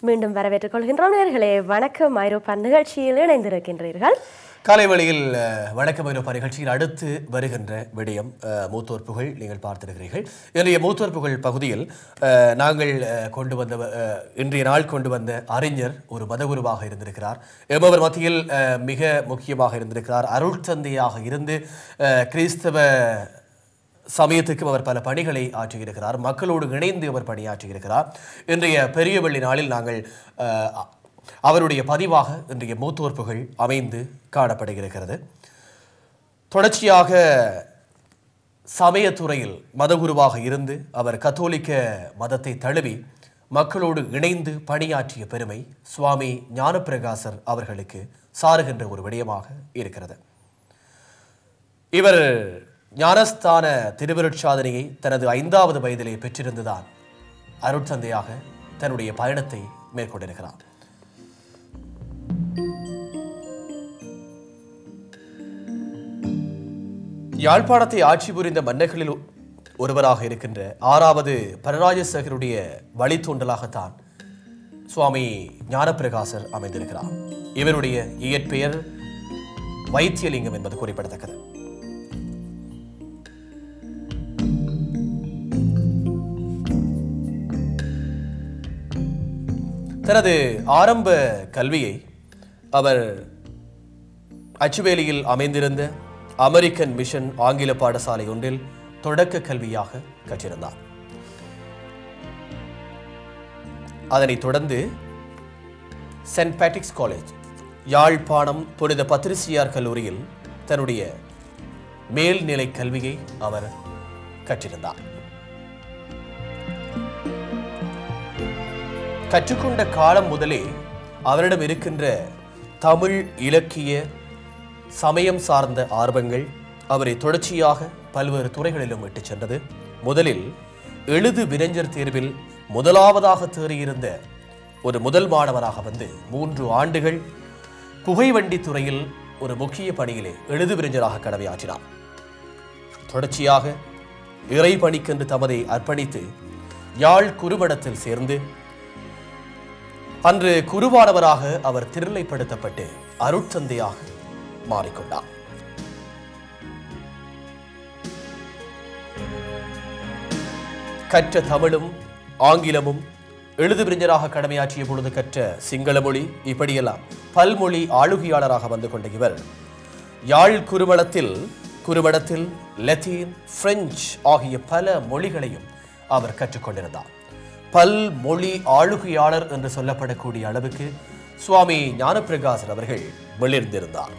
மீண்டும் வரவேற்றுக் கொள்கின்றோம் நேர்களே வணக்கம் ஐரோப்பா நிகழ்ச்சியில் இணைந்திருக்கின்றீர்கள் காலை வேளையில் அஹ், வணக்கம் ஐரோப்பா நிகழ்ச்சியில் அடுத்து வருகின்ற விடயம் அஹ், மூத்தோர் புகழ் நீங்கள் பார்த்திருக்கிறீர்கள் இன்றைய மூத்தோர் புகழ் பகுதியில் அஹ், நாங்கள் அஹ், கொண்டு வந்த அஹ், இன்றைய நாள் கொண்டு வந்த அறிஞர் ஒரு மதகுருவாக இருந்திருக்கிறார் எமவர் மத்தியில் அஹ், மிக முக்கியமாக இருந்திருக்கிறார் அருள் தந்தையாக இருந்து அஹ், கிறிஸ்தவ சமயத்துக்கும் அவர் பல பணிகளை ஆற்றியிருக்கிறார் மக்களோடு இணைந்து அவர் பணியாற்றியிருக்கிறார் இன்றைய பெரிய வெள்ளி நாளில் நாங்கள் அஹ், அவருடைய பதிவாக இன்றைய மூத்தோர் புகழ் அமைந்து காணப்படுகிறது தொடர்ச்சியாக சமயத்துறையில் மதகுருவாக இருந்து அவர் கத்தோலிக்க மதத்தை தழுவி மக்களோடு இணைந்து பணியாற்றிய பெருமை சுவாமி ஞானப்பிரகாசர் அவர்களுக்கு சாருகின்ற ஒரு விடயமாக இருக்கிறது இவர் ஞானஸ்தான திருவருட்சாதனையை தனது ஐந்தாவது வயதிலே பெற்றிருந்துதான் அருட்தந்தையாக தன்னுடைய பயணத்தை மேற்கொண்டிருக்கிறார் யாழ்ப்பாணத்தை ஆட்சி புரிந்த மன்னர்களில் ஒருவராக இருக்கின்ற ஆறாவது பரராஜசேகருடைய வழித்தோன்றலாகத்தான் சுவாமி ஞானப்பிரகாசர் அமைந்திருக்கிறார் இவருடைய இயற்பெயர் வைத்தியலிங்கம் என்பது குறிப்பிடத்தக்கது தனது ஆரம்ப கல்வியை அவர் அச்சுவேலியில் அமைந்திருந்த அமெரிக்கன் மிஷன் ஆங்கில பாடசாலை ஒன்றில் தொடக்க கல்வியாக கற்றிருந்தார் அதனைத் தொடர்ந்து சென்ட் பேட்ரிக்ஸ் காலேஜ் யாழ்ப்பாணம் புனித பத்திரிசியார் கல்லூரியில் தன்னுடைய மேல்நிலை கல்வியை அவர் கற்றிருந்தார் கற்றுக்கொண்ட காலம் முதலே அவரிடம் இருக்கின்ற தமிழ் இலக்கிய சமயம் சார்ந்த ஆர்வங்கள் அவரை தொடர்ச்சியாக பல்வேறு துறைகளிலும் விட்டுச் சென்றது முதலில் எழுது விரைஞர் தேர்வில் முதலாவதாக தேறியிருந்த ஒரு முதல் மாணவராக வந்து மூன்று ஆண்டுகள் புகைவண்டி துறையில் ஒரு முக்கிய பணியிலே எழுது விரைஞராக கடமையாற்றினார் தொடர்ச்சியாக இறை பணிக்கென்று தமதை அர்ப்பணித்து யாழ் குறுமடத்தில் சேர்ந்து அன்று குருவானவராக அவர் திருநிலைப்படுத்தப்பட்டு அருட்தந்தையாக மாறிக்கொண்டார் கற்ற தமிழும் ஆங்கிலமும் எழுதுவிரிஞராக கடமையாற்றிய பொழுது கற்ற சிங்கள மொழி இப்படியெல்லாம் பல்மொழி ஆளுகையாளராக வந்து கொண்ட இவர் யாழ் குறுமடத்தில் குறுமடத்தில் லத்தீன் பிரெஞ்சு ஆகிய பல மொழிகளையும் அவர் கற்றுக்கொண்டிருந்தார் பல்மொழி ஆளுகையாளர் என்று சொல்லப்படக்கூடிய அளவுக்கு சுவாமி ஞானப்பிரகாசர் அவர்கள் வெளிர்ந்திருந்தார்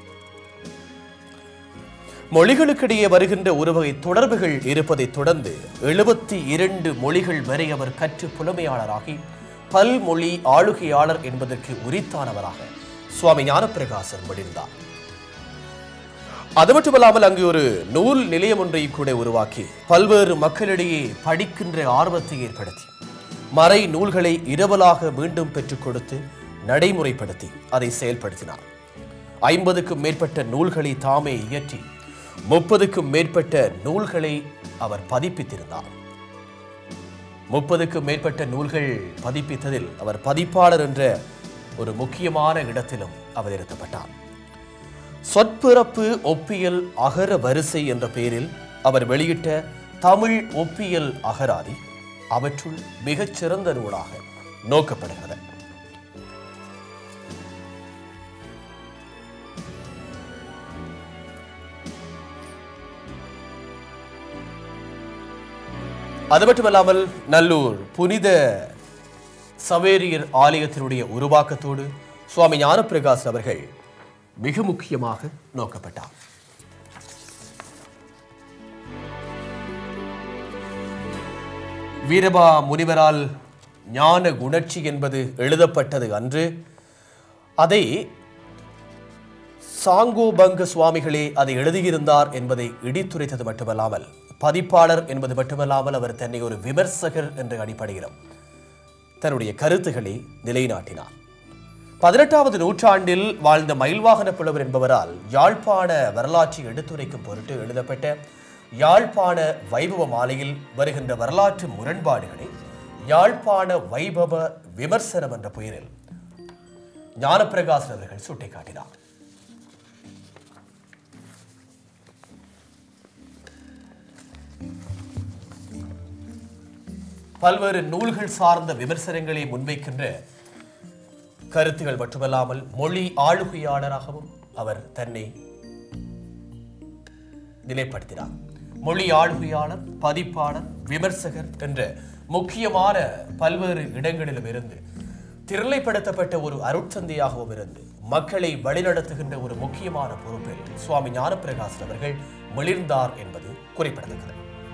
மொழிகளுக்கிடையே வருகின்ற ஒரு வகை தொடர்புகள் இருப்பதைத் தொடர்ந்து எழுபத்தி இரண்டு மொழிகள் வரை அவர் கற்று புலமையாளராகி பல்மொழி ஆளுகையாளர் என்பதற்கு உரித்தானவராக சுவாமி ஞானப்பிரகாசர் முடிந்தார் அது மட்டுமல்லாமல் அங்கு ஒரு நூல் நிலையம் ஒன்றை கூட உருவாக்கி பல்வேறு மக்களிடையே படிக்கின்ற ஆர்வத்தை ஏற்படுத்தி மறை நூல்களை இரவலாக மீண்டும் பெற்றுக் கொடுத்து நடைமுறைப்படுத்தி அதை செயல்படுத்தினார் ஐம்பதுக்கும் மேற்பட்ட நூல்களை தாமே இயற்றி முப்பதுக்கும் மேற்பட்ட நூல்களை அவர் பதிப்பித்திருந்தார் முப்பதுக்கும் மேற்பட்ட நூல்கள் பதிப்பித்ததில் அவர் பதிப்பாளர் என்ற ஒரு முக்கியமான இடத்திலும் அவர் இருத்தப்பட்டார் சொற்பிறப்பு ஒப்பியல் அகர வரிசை என்ற பெயரில் அவர் வெளியிட்ட தமிழ் ஒப்பியல் அகராதி அவற்றுள் மிகச் சிறந்த நூலாக நோக்கப்படுகிறது அது மட்டுமல்லாமல் நல்லூர் புனித சவேரியர் ஆலயத்தினுடைய உருவாக்கத்தோடு சுவாமி ஞானப்பிரகாஷ் அவர்கள் மிக முக்கியமாக நோக்கப்பட்டார் வீரபா முனிவரால் ஞான குணர்ச்சி என்பது எழுதப்பட்டது அன்று அதை சாங்கோபங்க சுவாமிகளே அதை எழுதியிருந்தார் என்பதை இடித்துரைத்தது மட்டுமல்லாமல் பதிப்பாளர் என்பது மட்டுமல்லாமல் அவர் தன்னை ஒரு விமர்சகர் என்ற அடிப்படையிலும் தன்னுடைய கருத்துக்களை நிலைநாட்டினார் பதினெட்டாவது நூற்றாண்டில் வாழ்ந்த மயில்வாகன புலவர் என்பவரால் யாழ்ப்பாண வரலாற்றை எடுத்துரைக்கும் பொருட்டு எழுதப்பட்ட யாழ்ப்பாண வைபவ மாலையில் வருகின்ற வரலாற்று முரண்பாடுகளை யாழ்ப்பாண வைபவ விமர்சனம் என்ற பெயரில் ஞானப்பிரகாசன் அவர்கள் சுட்டிக்காட்டினார் பல்வேறு நூல்கள் சார்ந்த விமர்சனங்களை முன்வைக்கின்ற கருத்துகள் மட்டுமல்லாமல் மொழி ஆளுகையாளராகவும் அவர் தன்னை நிலைப்படுத்தினார் மொழி ஆளுகையாளர் பதிப்பாளர் விமர்சகர் என்ற முக்கியமான பல்வேறு இடங்களிலும் இருந்து திரளைப்படுத்தப்பட்ட ஒரு அருட்சந்தையாகவும் இருந்து மக்களை வழிநடத்துகின்ற ஒரு முக்கியமான பொறுப்பில் சுவாமி ஞானப்பிரகாசன் அவர்கள் மிளிர்ந்தார் என்பது குறிப்பிடத்தக்கது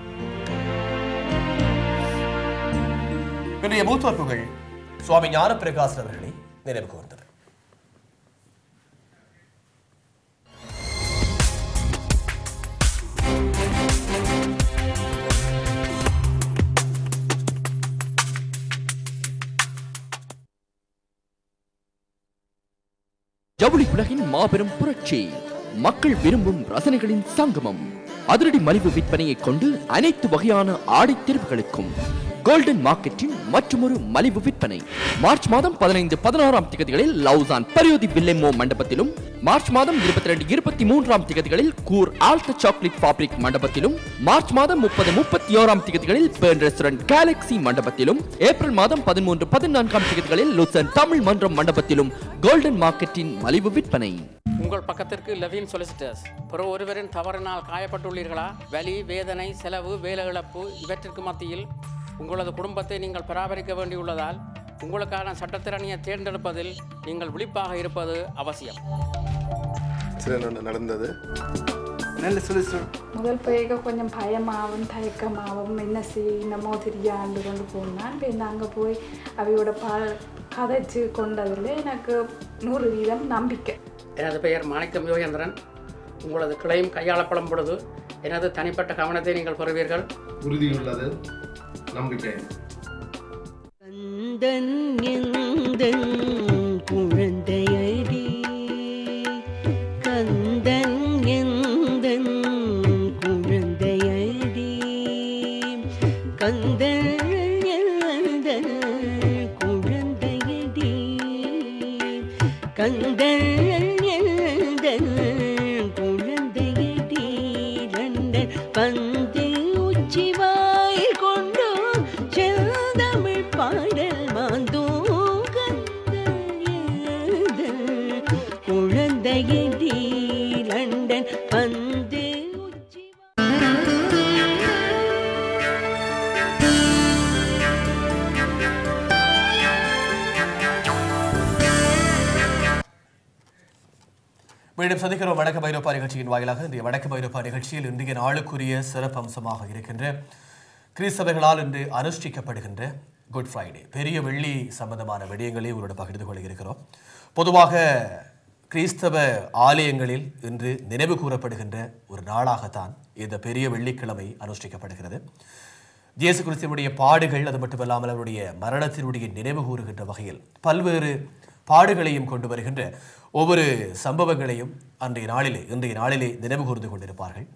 இன்றைய மூத்தோர்ப்புகள் சுவாமி ஞானப்பிரகாசன் அவர்களை நினைவு கூர்ந்தது ஜவுளி உலகின் மாபெரும் புரட்சி மக்கள் விரும்பும் ரசனைகளின் சங்கமம் அதிரடி மலிவு விற்பனையை கொண்டு அனைத்து வகையான ஆடை தேர்வுகளுக்கும் கோல்டன் மார்க்கெட்டின் மற்றொரு மலிவு விற்பனை மார்ச் மாதம் பதினைந்து பதினாறாம் திகதிகளில் லவுசான் பரியோதி வில்லைமோ மண்டபத்திலும் மார்ச் மாதம் இருபத்தி ரெண்டு இருபத்தி மூன்றாம் திகதிகளில் கூர் ஆல்ட சாக்லேட் ஃபேப்ரிக் மண்டபத்திலும் மார்ச் மாதம் முப்பது முப்பத்தி ஓராம் திகதிகளில் பேர்ன் ரெஸ்டாரண்ட் கேலக்ஸி மண்டபத்திலும் ஏப்ரல் மாதம் பதிமூன்று பதினான்காம் திகதிகளில் லுசன் தமிழ் மன்றம் மண்டபத்திலும் கோல்டன் மார்க்கெட்டின் மலிவு விற்பனை உங்கள் பக்கத்திற்கு லெவின் சொலிசிட்டர்ஸ் பிற ஒருவரின் தவறினால் காயப்பட்டுள்ளீர்களா வலி வேதனை செலவு வேலை இழப்பு இவற்றிற்கு மத்தியில் உங்களது குடும்பத்தை நீங்கள் பராமரிக்க வேண்டியுள்ளதால் உங்களுக்கான சட்டத்திறனியை தேர்ந்தெடுப்பதில் நீங்கள் விழிப்பாக இருப்பது அவசியம் ஆக்சிடென்ட் நடந்தது நல்ல சொல்யூஷன் முதல் போய்க்க கொஞ்சம் பயமாகவும் தயக்கமாகவும் என்ன செய்யணுமோ தெரியாண்டு கொண்டு போனான் இப்போ அங்கே போய் அவையோட ப கதைச்சு கொண்டதில் எனக்கு நூறு வீதம் நம்பிக்கை எனது பெயர் மாணிக்கம் யோகேந்திரன் உங்களது கிளையும் கையாளப்படும் பொழுது எனது தனிப்பட்ட கவனத்தை நீங்கள் பெறுவீர்கள் உறுதியுள்ளது நம்பிக்கை கந்தன் எந்தன் குழந்தையடி கந்தன் எந்தன் குழந்தையடி கந்தன் எந்தன் குழந்தையடி கந்தன் எந்தன் குழந்தையடி லண்டன் பந்து உச்சிவாய் கொண்டு செந்தமிழ் பாடல் மாந்தோம் கந்தன் எந்தன் குழந்தையடி லண்டன் பந்து உச்சிவாய் மீண்டும் சந்திக்கிறோம் வடக்கு பைரோப்பா நிகழ்ச்சியின் வாயிலாக இன்றைய வடக்கு பைரோப்பா நிகழ்ச்சியில் இன்றைய நாளுக்குரிய சிறப்பு அம்சமாக இருக்கின்ற கிறிஸ்தவர்களால் இன்று அனுஷ்டிக்கப்படுகின்ற குட் ஃப்ரைடே பெரிய வெள்ளி சம்பந்தமான விடயங்களை உங்களோட பகிர்ந்து கொள்ள இருக்கிறோம் பொதுவாக கிறிஸ்தவ ஆலயங்களில் இன்று நினைவு கூறப்படுகின்ற ஒரு நாளாகத்தான் இந்த பெரிய வெள்ளிக்கிழமை அனுஷ்டிக்கப்படுகிறது இயேசு கிறிஸ்துவனுடைய பாடுகள் அது மட்டுமல்லாமல் அவருடைய மரணத்தினுடைய நினைவு கூறுகின்ற வகையில் பல்வேறு பாடுகளையும் கொண்டு வருகின்ற ஒவ்வொரு சம்பவங்களையும் அன்றைய நாளிலே இன்றைய நாளிலே நினைவு கூர்ந்து கொண்டிருப்பார்கள்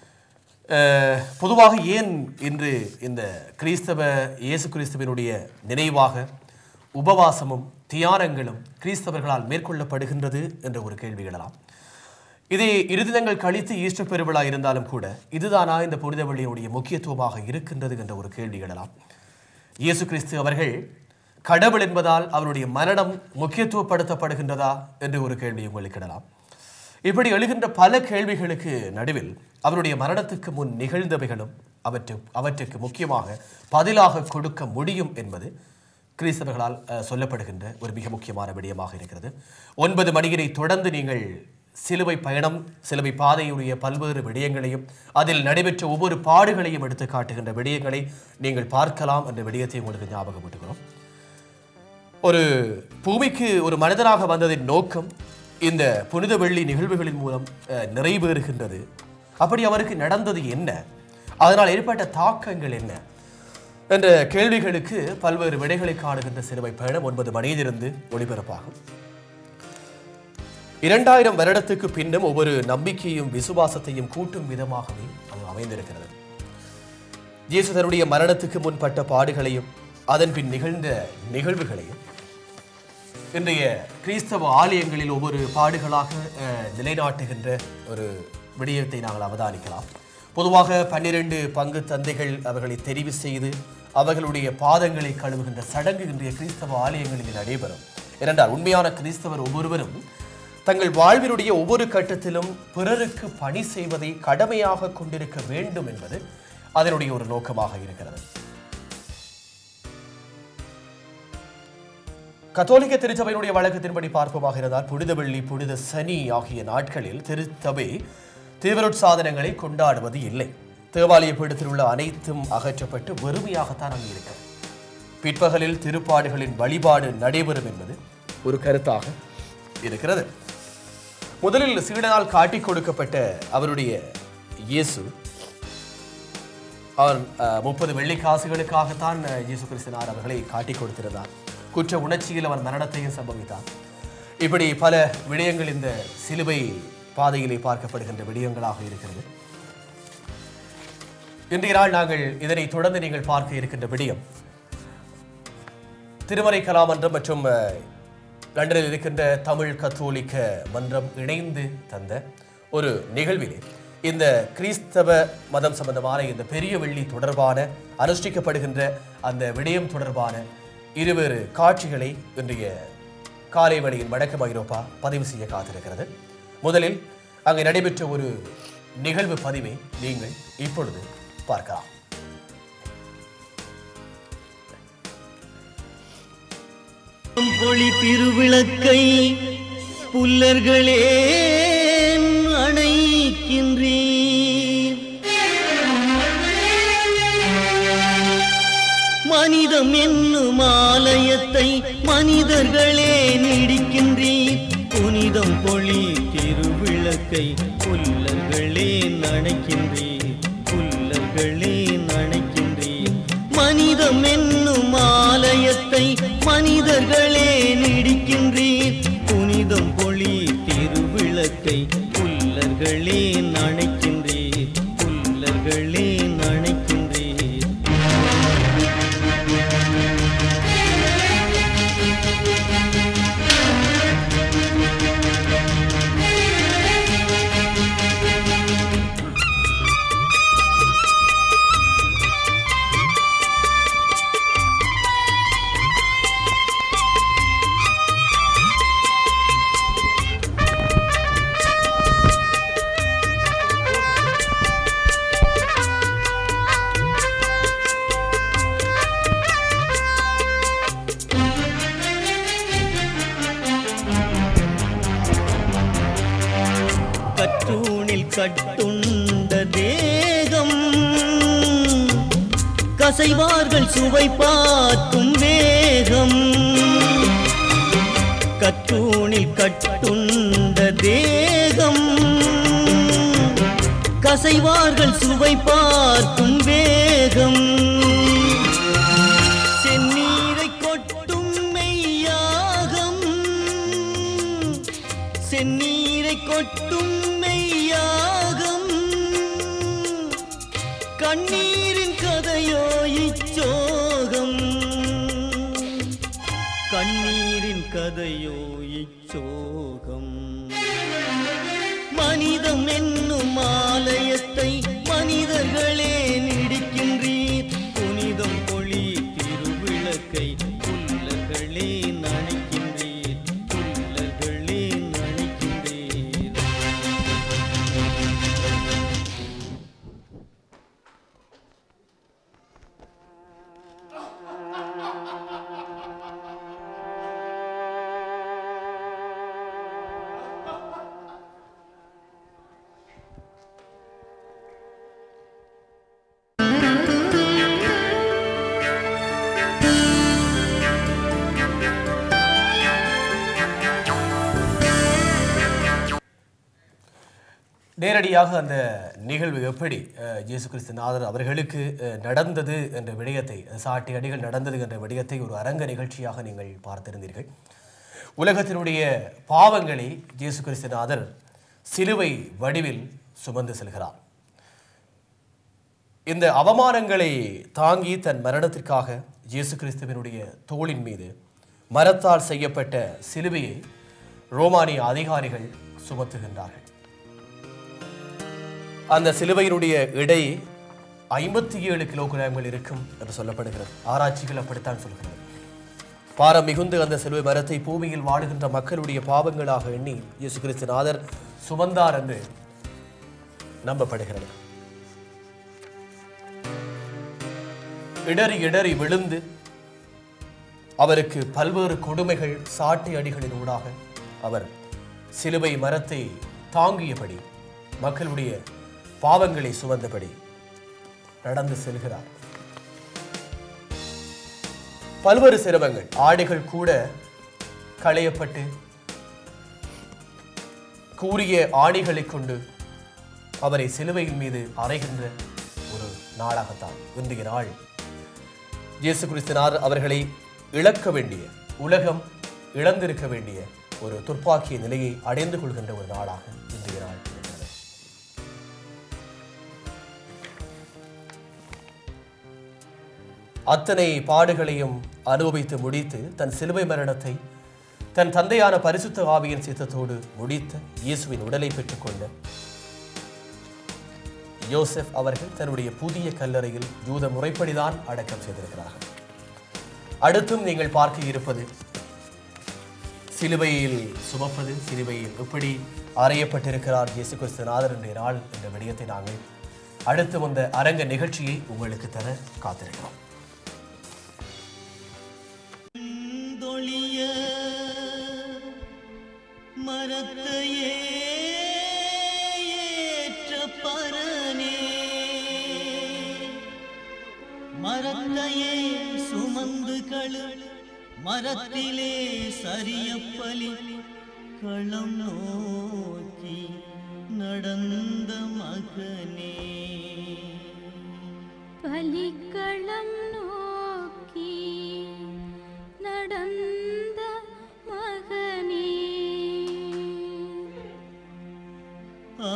அஹ், பொதுவாக ஏன் இன்று இந்த கிறிஸ்தவ இயேசு கிறிஸ்துவினுடைய நினைவாக உபவாசமும் தியானங்களும் கிறிஸ்தவர்களால் மேற்கொள்ளப்படுகின்றது என்ற ஒரு கேள்வி எழலாம் இது இரு தினங்கள் கழித்து ஈஸ்டர் பெருவிழா இருந்தாலும் கூட இதுதானா இந்த புனித வெள்ளியினுடைய முக்கியத்துவமாக இருக்கின்றது என்ற ஒரு கேள்வி எழலாம் இயேசு கிறிஸ்து அவர்கள் கடவுள் என்பதால் அவருடைய மரணம் முக்கியத்துவப்படுத்தப்படுகின்றதா என்று ஒரு கேள்வி உங்களுக்கு எழலாம் இப்படி எழுகின்ற பல கேள்விகளுக்கு நடுவில் அவருடைய மரணத்துக்கு முன் நிகழ்ந்தவைகளும் அவற்று அவற்றுக்கு முக்கியமாக பதிலாக கொடுக்க முடியும் என்பது கிறிஸ்தவர்களால் அஹ், சொல்லப்படுகின்ற ஒரு மிக முக்கியமான விடயமாக இருக்கிறது ஒன்பது மணியினை தொடர்ந்து நீங்கள் சிலுவை பயணம் சிலுவை பாதையுடைய பல்வேறு விடயங்களையும் அதில் நடைபெற்ற ஒவ்வொரு பாடுகளையும் எடுத்து காட்டுகின்ற விடயங்களை நீங்கள் பார்க்கலாம் என்ற விடயத்தை உங்களுக்கு ஞாபகப்படுத்துகிறோம் ஒரு பூமிக்கு ஒரு மனிதனாக வந்ததின் நோக்கம் இந்த புனித வெள்ளி நிகழ்வுகளின் மூலம் அஹ், நிறைவேறுகின்றது அப்படி அவருக்கு நடந்தது என்ன அதனால் ஏற்பட்ட தாக்கங்கள் என்ன என்ற கேள்விகளுக்கு பல்வேறு விடைகளை காணுகின்ற சிறுவை பயணம் ஒன்பது மணியிலிருந்து ஒளிபரப்பாகும் இரண்டாயிரம் வருடத்துக்கு பின்னும் ஒவ்வொரு நம்பிக்கையும் விசுவாசத்தையும் கூட்டும் விதமாகவே அது அமைந்திருக்கிறது இயேசு தன்னுடைய மரணத்துக்கு முன்பட்ட பாடுகளையும் அதன் பின் நிகழ்ந்த நிகழ்வுகளையும் இன்றைய கிறிஸ்தவ ஆலயங்களில் ஒவ்வொரு பாடுகளாக அஹ், நிலைநாட்டுகின்ற ஒரு விடயத்தை நாங்கள் அவதானிக்கலாம் பொதுவாக பன்னிரண்டு பங்கு தந்தைகள் அவர்களை தெரிவு செய்து அவர்களுடைய பாதங்களை கழுவுகின்ற சடங்கு இன்றைய கிறிஸ்தவ ஆலயங்களில் நடைபெறும் ஏனென்றால் உண்மையான கிறிஸ்தவர் ஒவ்வொருவரும் தங்கள் வாழ்வினுடைய ஒவ்வொரு கட்டத்திலும் பிறருக்கு பணி செய்வதை கடமையாக கொண்டிருக்க வேண்டும் என்பது அதனுடைய ஒரு நோக்கமாக இருக்கிறது கத்தோலிக்க திருச்சபையினுடைய வழக்கத்தின்படி பார்ப்போமாக இருந்தால் புனித வெள்ளி புனித சனி ஆகிய நாட்களில் திருச்சபை தீவிரோற்சாதனங்களை கொண்டாடுவது இல்லை தேவாலய பீடத்தில் உள்ள அனைத்தும் அகற்றப்பட்டு வெறுமையாகத்தான் அங்கு இருக்கும் பிற்பகலில் திருப்பாடுகளின் வழிபாடு நடைபெறும் என்பது ஒரு கருத்தாக இருக்கிறது முதலில் சீடனால் காட்டிக் கொடுக்கப்பட்ட அவருடைய இயேசு அவர் அஹ், முப்பது வெள்ளி காசுகளுக்காகத்தான் அஹ், இயேசு கிறிஸ்தினார் அவர்களை காட்டிக் கொடுத்திருந்தார் குற்ற உணர்ச்சியில் அவர் மரணத்தையும் சம்பவித்தார் இப்படி பல விடயங்கள் இந்த சிலுவை பாதையிலே பார்க்கப்படுகின்ற விடயங்களாக இருக்கிறது இன்றைய நாள் நாங்கள் இதனை தொடர்ந்து நீங்கள் பார்க்க இருக்கின்ற விடயம் திருமறை கலாமன்றம் மற்றும் அஹ், லண்டனில் இருக்கின்ற தமிழ் கத்தோலிக்க மன்றம் இணைந்து தந்த ஒரு நிகழ்விலே இந்த கிறிஸ்தவ மதம் சம்பந்தமான இந்த பெரிய வெள்ளி தொடர்பான அனுஷ்டிக்கப்படுகின்ற அந்த விடயம் தொடர்பான இருவேறு காட்சிகளை இன்றைய காலை வேளையின் வடக்கு ஐரோப்பா பதிவு செய்ய காத்திருக்கிறது முதலில் அங்கே நடைபெற்ற ஒரு நிகழ்வு பதிவை நீங்கள் இப்பொழுது பார்க்கலாம் பொழி திருவிளக்கை புல்லர்களே அணைக்கின்றீர் மனிதம் என்னும் ஆலயத்தை மனிதர்களே நீடிக்கின்றீர் புனிதம் பொழி திருவிளக்கை புல்லர்களே நனைக்கின்றீர் புல்லர்களே நனைக்கின்றீர் மனிதம் என்னும் ஆலயத்தை மனிதர்களே நீடிக்கின்றீர் புனிதம் பொழி திருவிளக்கை புல்லர்களே நனைக்கின்றீர் புல்லர்களே நனைக்கின்றீர் கற்றூணில் கட்டுண்ட தேகம் கசைவார்கள் சுவை பார்க்கும் வேகம் கற்றூணில் கட்டுண்ட தேகம் கசைவார்கள் சுவை பார்க்கும் வேகம் செந்நீரை கொட்டும் மெய்யாகம் செந்நீரை கொட்டும் மெய்யாகம் கண்ணீரின் கதையோ இச்சோகம் கண்ணீரின் கதையோ இச்சோகம் மனிதம் என்னும் ஆலயத்தை மனிதர்களே நீடிக்கின்றீர் புனிதம் பொழி திருவிளக்கை புல்லர்களே நனைக்கின்றீர் புல்லர்களே நனைக்கின்றீர் நேரடியாக அந்த நிகழ்வு எப்படி அஹ், இயேசு கிறிஸ்து நாதர் அவர்களுக்கு அஹ், நடந்தது என்ற விடயத்தை சாட்டி அடிகள் நடந்தது என்ற விடயத்தை ஒரு அரங்க நிகழ்ச்சியாக நீங்கள் பார்த்திருந்தீர்கள் உலகத்தினுடைய பாவங்களை இயேசு கிறிஸ்து நாதர் சிலுவை வடிவில் சுமந்து செல்கிறார் இந்த அவமானங்களை தாங்கி தன் மரணத்திற்காக இயேசு கிறிஸ்துவினுடைய தோளின் மீது மரத்தால் செய்யப்பட்ட சிலுவையை ரோமானிய அதிகாரிகள் சுமத்துகின்றார்கள் அந்த சிலுவையினுடைய எடை ஐம்பத்தி ஏழு கிலோகிராம்கள் இருக்கும் என்று சொல்லப்படுகிறது ஆராய்ச்சிகள் அப்படித்தான் சொல்கிறது பாரம் மிகுந்த அந்த சிலுவை மரத்தை பூமியில் வாழுகின்ற மக்களுடைய பாவங்களாக எண்ணி இயேசு கிறிஸ்துநாதர் சுமந்தார் என்று நம்பப்படுகிறது இடறி இடறி விழுந்து அவருக்கு பல்வேறு கொடுமைகள் சாட்டை அடிகளின் ஊடாக அவர் சிலுவை மரத்தை தாங்கியபடி மக்களுடைய பாவங்களை சுமந்தபடி நடந்து செல்கிறார் பல்வேறு சிரமங்கள் ஆடைகள் கூட களையப்பட்டு கூறிய ஆணிகளை கொண்டு அவரை சிலுவையின் மீது அறைகின்ற ஒரு நாளாகத்தான் இன்றைய நாள் இயேசு கிறிஸ்தினார் அவர்களை இழக்க வேண்டிய உலகம் இழந்திருக்க வேண்டிய ஒரு துர்ப்பாக்கிய நிலையை அடைந்து கொள்கின்ற ஒரு நாளாக இன்றைய நாள் இருக்கிறது அத்தனை பாடுகளையும் அனுபவித்து முடித்து தன் சிலுவை மரணத்தை தன் தந்தையான பரிசுத்த ஆவியின் சித்தத்தோடு முடித்த இயேசுவின் உடலை பெற்றுக்கொண்ட யோசெஃப் அவர்கள் தன்னுடைய புதிய கல்லறையில் யூத முறைப்படிதான் அடக்கம் செய்திருக்கிறார்கள் அடுத்தும் நீங்கள் பார்க்க இருப்பது சிலுவையில் சுமப்பது சிலுவையில் எப்படி அறையப்பட்டிருக்கிறார் இயேசு கிறிஸ்துநாதர் என்ற நாள் என்ற விடயத்தை நாங்கள் அடுத்து வந்த அரங்க நிகழ்ச்சியை உங்களுக்கு தர காத்திருக்கிறோம் தொழிய மரத்தையே ஏற்ற பரனே மரத்தையே சுமந்து கழு மரத்திலே சரிய பலி களம் நோக்கி நடந்த மகனே பலிக்களம் நோக்கி நடந்த மகனே ஆ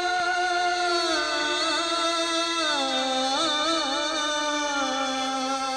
ஆ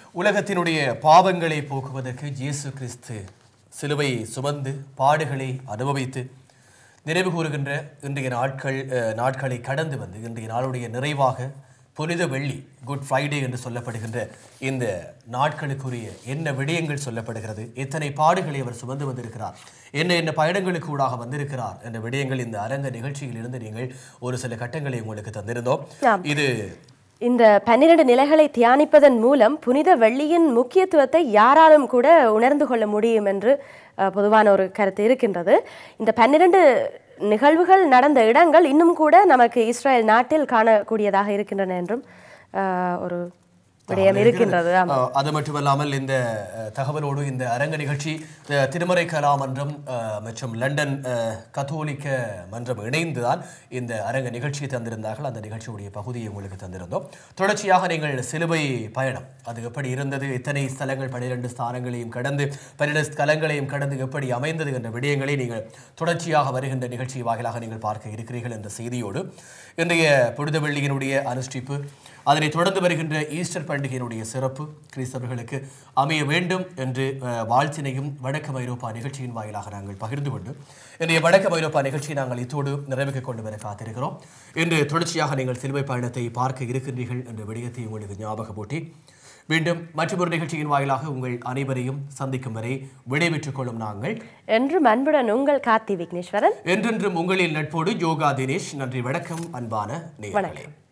உலகத்தினுடைய பாவங்களை போக்குவதற்கு இயேசு கிறிஸ்து சிலுவை சுமந்து பாடுகளை அனுபவித்து நிறைவு கூறுகின்ற இன்றைய நாட்கள் அஹ், நாட்களை கடந்து வந்து இன்றைய நாளுடைய நிறைவாக புனித வெள்ளி குட் ஃப்ரைடே என்று சொல்லப்படுகின்ற இந்த நாட்களுக்குரிய என்ன விடயங்கள் சொல்லப்படுகிறது எத்தனை பாடுகளை அவர் சுமந்து வந்திருக்கிறார் என்ன என்ன பயணங்களுக்கு ஊடாக வந்திருக்கிறார் என்ற விடயங்கள் இந்த அரங்க நிகழ்ச்சியில் இருந்து நீங்கள் ஒரு சில கட்டங்களை உங்களுக்கு தந்திருந்தோம் ஆம். இது இந்த பன்னிரண்டு நிலைகளை தியானிப்பதன் மூலம் புனித வெள்ளியின் முக்கியத்துவத்தை யாராலும் கூட உணர்ந்து கொள்ள முடியும் என்று அஹ், பொதுவான ஒரு கருத்து இருக்கின்றது இந்த பன்னிரண்டு நிகழ்வுகள் நடந்த இடங்கள் இன்னும் கூட நமக்கு இஸ்ரேல் நாட்டில் காணக்கூடியதாக இருக்கின்றன என்றும் அஹ், ஒரு விடயம் இருக்கின்றது ஆமாம். அஹ், அது மட்டுமல்லாமல் இந்த அஹ், தகவலோடு இந்த அரங்க நிகழ்ச்சி அஹ், திருமறை கலா மன்றம் அஹ், மற்றும் லண்டன் அஹ், கத்தோலிக்க மன்றம் இணைந்துதான் இந்த அரங்க நிகழ்ச்சியை தந்திருந்தார்கள் அந்த நிகழ்ச்சியுடைய பகுதியை உங்களுக்கு தந்திருந்தோம் தொடர்ச்சியாக நீங்கள் சிலுவை பயணம் அது எப்படி இருந்தது எத்தனை ஸ்தலங்கள் பன்னிரண்டு ஸ்தானங்களையும் கடந்து பன்னிரண்டு ஸ்தலங்களையும் கடந்து எப்படி அமைந்தது என்ற விடயங்களை நீங்கள் தொடர்ச்சியாக வருகின்ற நிகழ்ச்சி வாயிலாக நீங்கள் பார்க்க இருக்கிறீர்கள் என்ற செய்தியோடு இன்றைய புனித வெள்ளியினுடைய அனுஷ்டிப்பு அதனைத் தொடர்ந்து வருகின்ற ஈஸ்டர் பண்டிகையினுடைய சிறப்பு கிறிஸ்தவர்களுக்கு அமைய வேண்டும் என்று அஹ், வாழ்த்தினையும் வடக்கு ஐரோப்பா நிகழ்ச்சியின் வாயிலாக நாங்கள் பகிர்ந்து கொண்டு இன்றைய வடக்கு ஐரோப்பா நிகழ்ச்சியை நாங்கள் இத்தோடு நிறைவுக்கு கொண்டு வர காத்திருக்கிறோம் இன்று தொடர்ச்சியாக நீங்கள் சிலுவை பயணத்தை பார்க்க இருக்கின்றீர்கள் என்ற விடயத்தை உங்களுக்கு ஞாபகப்பூட்டி மீண்டும் மற்றொரு நிகழ்ச்சியின் வாயிலாக உங்கள் அனைவரையும் சந்திக்கும் வரை விடைபெற்றுக் கொள்ளும் நாங்கள் என்றும் அன்புடன் உங்கள் கார்த்தி விக்னேஸ்வரன் என்றென்றும் உங்களின் நட்போடு யோகா தினேஷ் நன்றி வணக்கம் அன்பான நேயர்களே வணக்கம்